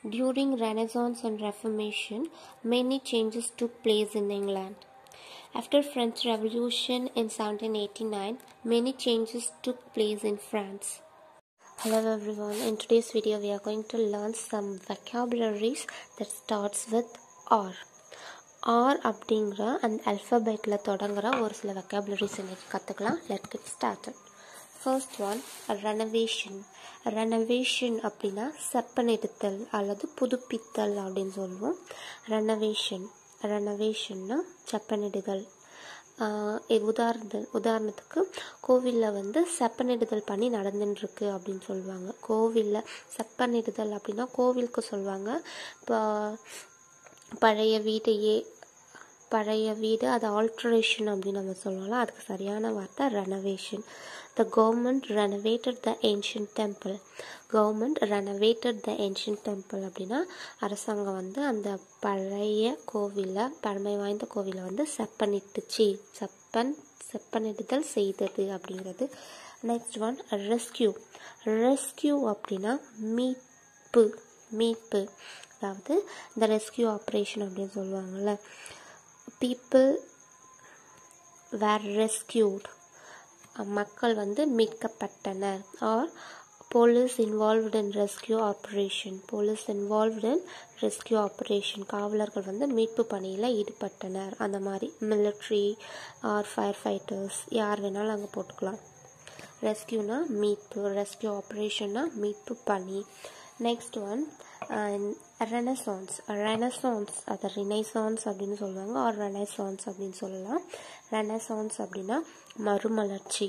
During Renaissance and Reformation, many changes took place in England. After French Revolution in 1789, many changes took place in France. Hello everyone, in today's video we are going to learn some vocabularies that starts with R. R அப்படிங்கிற அந்த அல்ஃபபெட்டில் தொடங்குற ஒரு சில vocabularies இன்னைக்கு கற்றுக்கலாம் let get started first one renovation renovation அப்படின்னா செப்பனிடுத்தல் அல்லது புதுப்பித்தல் அப்படின்னு சொல்லுவோம் ரெனவேஷன் ரெனவேஷன்னா செப்பனிடுதல் இது உதாரண உதாரணத்துக்கு கோவிலில் வந்து செப்பனிடுதல் பண்ணி நடந்துட்டுருக்கு அப்படின்னு சொல்லுவாங்க கோவிலில் செப்பனிடுதல் அப்படின்னா கோவிலுக்கு சொல்லுவாங்க இப்போ பழைய வீட்டையே பழைய வீடு அது ஆல்ட்ரேஷன் அப்படின்னு நம்ம சொல்லலாம் அதுக்கு சரியான வார்த்தை renovation the government renovated the ancient temple government renovated the ancient temple அப்படின்னா அரசாங்கம் வந்து அந்த பழைய கோவிலை பழமை வாய்ந்த கோவிலை வந்து செப்பனிட்டுச்சு செப்பன் செப்பனிடுதல் செய்தது அப்படிங்கிறது நெக்ஸ்ட் ஒன் ரெஸ்கியூ ரெஸ்கியூ அப்படின்னா மீட்பு மீட்பு அதாவது இந்த ரெஸ்கியூ ஆப்ரேஷன் அப்படின்னு சொல்லுவாங்கள்ல பீப்புள் வேர் ரெஸ்கியூட் மக்கள் வந்து மீட்கப்பட்டனர் are police involved in rescue operation police involved in rescue operation காவலர்கள் வந்து மீட்பு பணியில் ஈடுபட்டனர் அந்த மாதிரி மிலிட்ரி ஆர் ஃபயர் ஃபைட்டர்ஸ் யார் வேணாலும் அங்கே போட்டுக்கலாம் ரெஸ்கியூனா மீட்பு ரெஸ்கியூ ஆப்ரேஷன்னா மீட்பு பணி நெக்ஸ்ட் ஒன் ரெனசான்ஸ் ரெனசான்ஸ் அதை ரினைசான்ஸ் அப்படின்னு சொல்லுவாங்க ஆர் ரெனசான்ஸ் அப்படின்னு சொல்லலாம் ரெனசான்ஸ் அப்படின்னா மறுமலர்ச்சி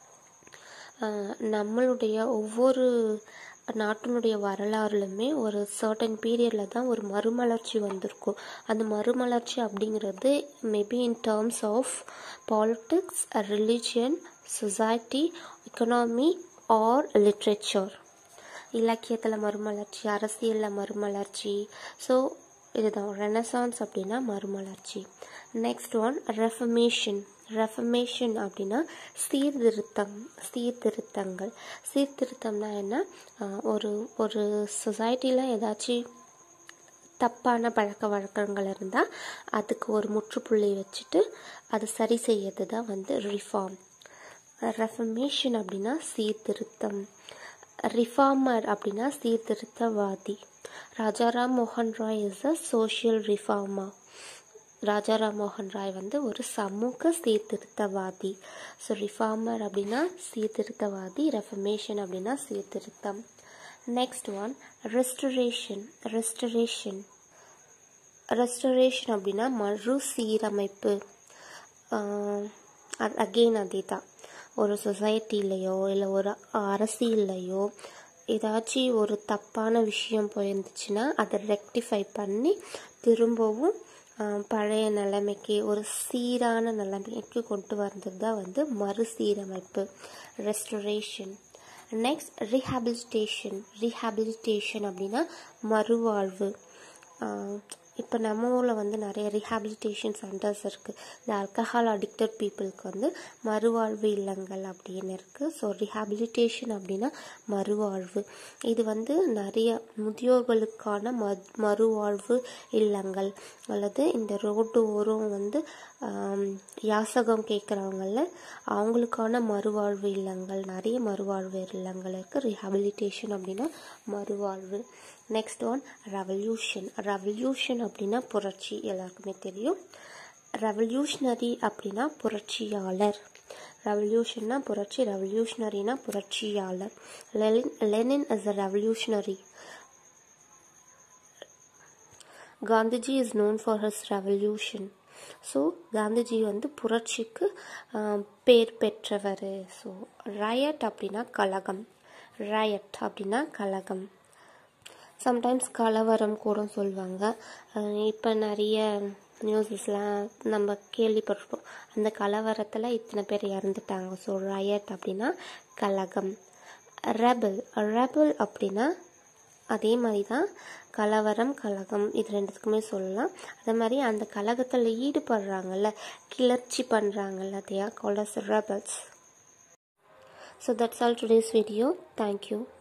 நம்மளுடைய ஒவ்வொரு நாட்டினுடைய வரலாறுலுமே ஒரு சர்டன் பீரியடில் தான் ஒரு மறுமலர்ச்சி வந்திருக்கும் அந்த மறுமலர்ச்சி அப்படிங்கிறது maybe in terms of politics religion society economy or literature இலக்கியத்தில் மறுமலர்ச்சி அரசியலில் மறுமலர்ச்சி ஸோ இதுதான் ரெனசான்ஸ் அப்படின்னா மறுமலர்ச்சி நெக்ஸ்ட் ஒன் ரெஃபமேஷன் ரெஃபமேஷன் அப்படின்னா சீர்திருத்தம் சீர்திருத்தங்கள் சீர்திருத்தம்னா என்ன ஒரு ஒரு சொசைட்டியில் ஏதாச்சும் தப்பான பழக்க வழக்கங்கள் இருந்தால் அதுக்கு ஒரு முற்றுப்புள்ளி வச்சுட்டு அது சரி செய்யறது தான் வந்து ரிஃபார்ம் ரெஃபமேஷன் அப்படின்னா சீர்திருத்தம் ரிஃபார்மர் அப்படின்னா சீர்திருத்தவாதி ராஜாராம் மோகன் Rai is a social reformer Rajaram மோகன் ராய் வந்து ஒரு சமூக சீர்திருத்தவாதி ஸோ ரிஃபார்மர் அப்படின்னா சீர்திருத்தவாதி ரெஃபமேஷன் அப்படின்னா சீர்திருத்தம் next one restoration restoration restoration அப்படின்னா மறு சீரமைப்பு அகெயின் அதே தான் ஒரு சொசைட்டிலேயோ இல்லை ஒரு அரசியல்லையோ ஏதாச்சும் ஒரு தப்பான விஷயம் போயிருந்துச்சுன்னா அதை ரெக்டிஃபை பண்ணி திரும்பவும் பழைய நிலைமைக்கு ஒரு சீரான நிலைமைக்கு கொண்டு வந்தது தான் வந்து மறுசீரமைப்பு ரெஸ்டரேஷன் நெக்ஸ்ட் ரீஹாபிலிட்டேஷன் ரீஹாபிலிட்டேஷன் அப்படின்னா மறுவாழ்வு இப்போ நம்ம ஊரில் வந்து நிறைய ரீஹாபிலிட்டேஷன் சென்டர்ஸ் இருக்குது இந்த அல்கஹால் அடிக்டட் பீப்புளுக்கு வந்து மறுவாழ்வு இல்லங்கள் அப்படின்னு இருக்குது ஸோ ரீஹாபிலிட்டேஷன் அப்படின்னா மறுவாழ்வு இது வந்து நிறைய முதியோர்களுக்கான ம மறுவாழ்வு இல்லங்கள் அல்லது இந்த ரோட்டு ஓரம் வந்து யாசகம் கேட்குறவங்கள அவங்களுக்கான மறுவாழ்வு இல்லங்கள் நிறைய மறுவாழ்வு இல்லங்கள் இருக்குது ரீஹாபிலிட்டேஷன் அப்படின்னா மறுவாழ்வு நெக்ஸ்ட் ஒன் ரெவல்யூஷன் ரெவல்யூஷன் அப்படின்னா புரட்சி எல்லாருக்குமே தெரியும் ரெவல்யூஷனரி அப்படின்னா புரட்சியாளர் ரெவல்யூஷன்னா புரட்சி ரெவல்யூஷனரினா புரட்சியாளர் Lenin Lenin is a revolutionary Gandhiji is known for his revolution so Gandhiji வந்து புரட்சிக்கு பேர் பெற்றவர் ஸோ ரயட் அப்படின்னா கலகம் ரயட் அப்படின்னா கலகம் சம்டைம்ஸ் கலவரம் கூட சொல்லுவாங்க இப்போ நிறைய நியூஸஸ்லாம் நம்ம கேள்விப்பட்டிருப்போம் அந்த கலவரத்தில் இத்தனை பேர் இறந்துட்டாங்க ஸோ ரயட் அப்படின்னா கலகம் ரெபல் ரெபல் அப்படின்னா அதே மாதிரி தான் கலவரம் கலகம் இது ரெண்டுத்துக்குமே சொல்லலாம் அதே மாதிரி அந்த கலகத்தில் ஈடுபடுறாங்கல்ல கிளர்ச்சி பண்ணுறாங்கல்ல they are called as rebels so that's all today's video thank you